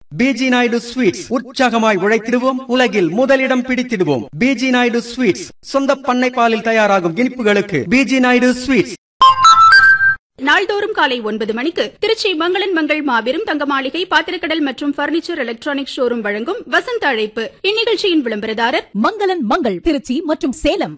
PG Naidu sweets உற்சாகமாய் உழைத்திடுவோம் உலகில் முதலிடம் பிடித்திடுவோம் பிஜி நாயுடு ஸ்வீட்ஸ் சொந்த பண்ணை பாலில் தயாராகும் இனிப்புகளுக்கு பிஜி நாயுடு ஸ்வீட்ஸ் நாள்தோறும் காலை ஒன்பது மணிக்கு திருச்சி மங்களன் மங்கள் மாபெரும் தங்க மாளிகை பாத்திரக்கடல் மற்றும் பர்னிச்சர் எலக்ட்ரானிக் ஷோரூம் வழங்கும் வசந்த அழைப்பு இந்நிகழ்ச்சியின் விளம்பரதாரர் மங்களன் மங்கள் திருச்சி மற்றும் சேலம்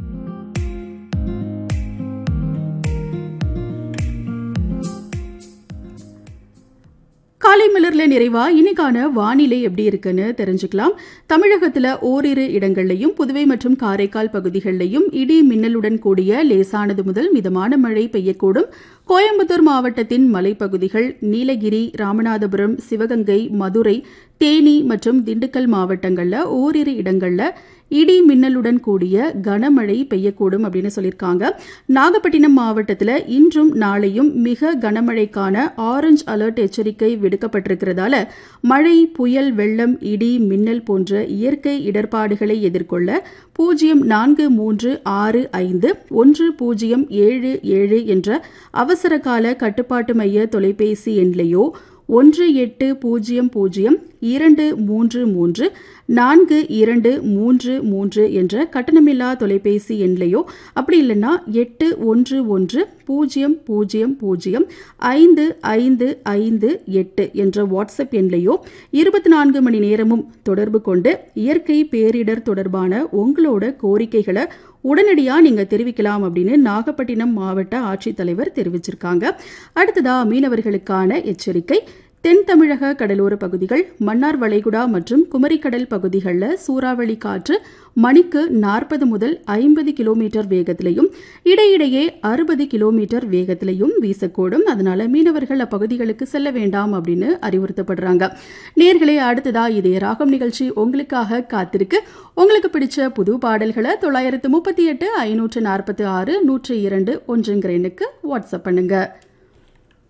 காலை மலர்ல நிறைவா இன்னைக்கான வானிலை எப்படி இருக்குன்னு தெரிஞ்சுக்கலாம் தமிழகத்துல ஓரிரு இடங்கள்லையும் புதுவை மற்றும் காரைக்கால் பகுதிகளிலையும் இடி மின்னலுடன் கூடிய லேசானது முதல் மிதமான மழை பெய்யக்கூடும் கோயம்புத்தூர் மாவட்டத்தின் மலைப்பகுதிகள் நீலகிரி ராமநாதபுரம் சிவகங்கை மதுரை தேனி மற்றும் திண்டுக்கல் மாவட்டங்கள்ல ஓரிரு இடங்கள்ல இடி மின்னலுடன் கூடிய கனமழை பெய்யக்கூடும் அப்படின்னு சொல்லியிருக்காங்க நாகப்பட்டினம் மாவட்டத்தில் இன்றும் நாளையும் மிக கனமழைக்கான ஆரஞ்ச் அலர்ட் எச்சரிக்கை விடுக்கப்பட்டிருக்கிறதால மழை புயல் வெள்ளம் இடி மின்னல் போன்ற இயற்கை இடர்பாடுகளை எதிர்கொள்ள பூஜ்ஜியம் நான்கு மூன்று ஆறு ஐந்து ஒன்று பூஜ்ஜியம் ஏழு ஏழு என்ற அவசர கால கட்டுப்பாட்டு மைய தொலைபேசி எண்லையோ ஒன்று எட்டு பூஜ்ஜியம் பூஜ்ஜியம் இரண்டு மூன்று மூன்று நான்கு இரண்டு மூன்று மூன்று என்ற கட்டணமில்லா தொலைபேசி எண்லையோ அப்படி இல்லைன்னா எட்டு ஒன்று ஒன்று பூஜ்ஜியம் பூஜ்ஜியம் பூஜ்ஜியம் ஐந்து ஐந்து ஐந்து எட்டு என்ற வாட்ஸ்அப் எண்லையோ இருபத்தி நான்கு மணி நேரமும் தொடர்பு கொண்டு இயற்கை பேரிடர் தொடர்பான உங்களோட கோரிக்கைகளை உடனடியாக நீங்கள் தெரிவிக்கலாம் அப்படின்னு நாகப்பட்டினம் மாவட்ட ஆட்சித்தலைவர் தெரிவிச்சிருக்காங்க அடுத்ததா மீனவர்களுக்கான எச்சரிக்கை தென் தமிழக கடலோர பகுதிகள் மன்னார் வளைகுடா மற்றும் குமரிக்கடல் பகுதிகளில் சூறாவளி காற்று மணிக்கு நாற்பது முதல் ஐம்பது கிலோமீட்டர் வேகத்திலையும் இடையிடையே அறுபது கிலோமீட்டர் வேகத்திலையும் வீசக்கூடும் அதனால மீனவர்கள் அப்பகுதிகளுக்கு செல்ல வேண்டாம் அப்படின்னு அறிவுறுத்தப்படுறாங்க நேர்களே அடுத்ததா இதே ராகம் நிகழ்ச்சி உங்களுக்காக காத்திருக்கு உங்களுக்கு பிடிச்ச புது பாடல்களை தொள்ளாயிரத்து முப்பத்தி எட்டு ஐநூற்று நாற்பத்தி ஆறு நூற்றி இரண்டு ஒன்றுங்கிற எண்ணுக்கு வாட்ஸ்அப் பண்ணுங்க